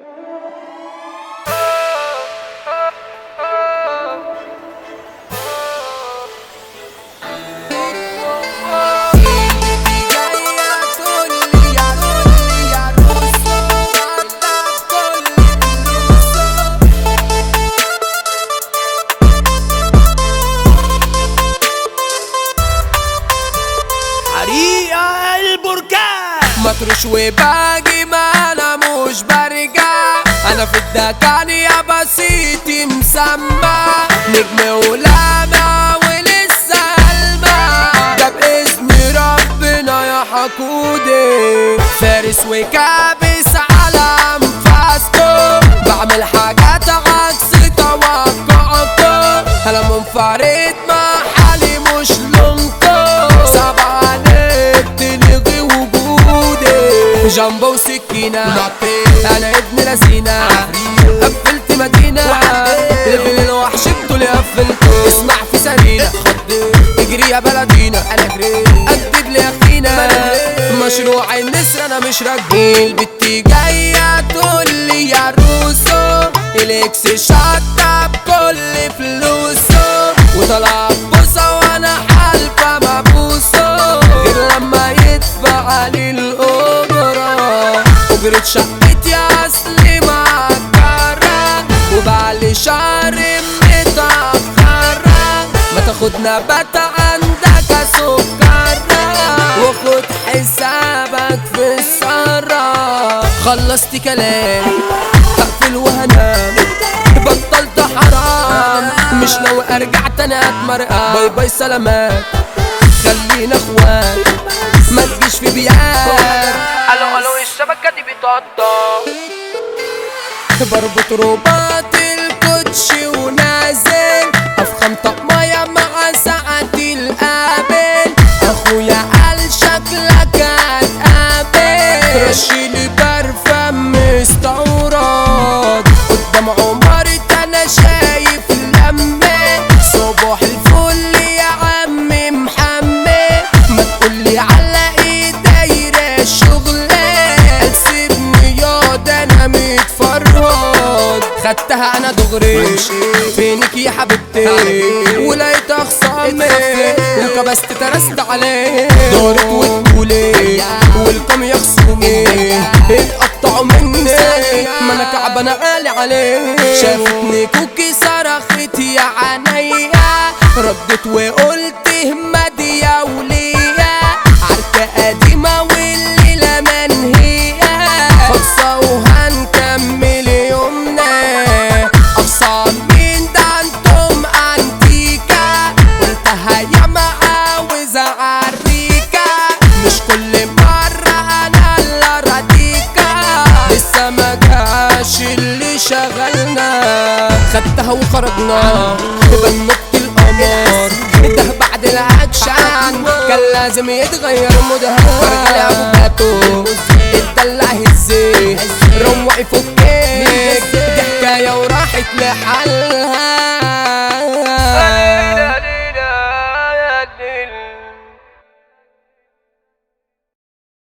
حريقة البركان مطرش وباجي ما انا مش برجع انا في الدكان يا بسيطي مسمى نجم ولامع ولسه المع ده باسم ربنا يا حقودي فارس وكابس على انفاسكو بعمل حاجات عكس توقعكم انا منفرد مع حالي مش لونكو صعب عليك تلغي وجودي جنبه وسكينة انا ابن لذينة قفلت مدينة ليفل الوحش بطولي قفلته اسمع في سرينة اجري يا بلدينا انا جريت اكدب لي اخينا مشروع النسر انا مش راجل بنتي جاية تقول لي يا روسو الاكس شطة بكل فلوسه وطلع بوسة وانا حالفة مبوسه غير لما يدفع لي الاجرة اجرة شقتي اصلي معكرة وبعلي شهر متأخرة ما تاخد نبات عندك سكرة وخد حسابك في السرة خلصت كلامي هقفل وهنام بطلت حرام مش ناوي ارجع تاني اتمرقع باي باي سلامات خلينا اخوات ما تجيش في بيات الو الو الشبكة دي بتقطع بربط رباط الكوتشي ونازل افخم طقمية مع ساعة القابل اخويا قال شكلك هتقابل رشيلي برفان مستورد قدام عمارة انا شايف لمة صباح الفل يا عم محمد ما تقولي على ايه دايرة شغلة سيبني ياض انا متفرهد خدتها انا دغري فينك يا حبيبتي ولقيت اخصامي وكبست ترست عليه دارت وتقولي والكم يا خصومي اتقطعوا مني ما انا كعب انا غالي عليه شافتني كوكي صرخت يا عينيا ردت وقلت همدي يا وليا عركة قديمة والليلة منهية خلصة وهنكمل يومنا أقصى من ده انتم انتيكا قلتها يا ما عاوز اعريكا مش كل مرة انا اللي رديكا لسه ما جاش اللي شغلنا خدتها وخرجنا بنط القمر ده بعد الاكشن كان لازم يتغير مودها فرجع لي ابو باتو اتدلع هزيك روقي فكيك دي حكايه وراحت لحالها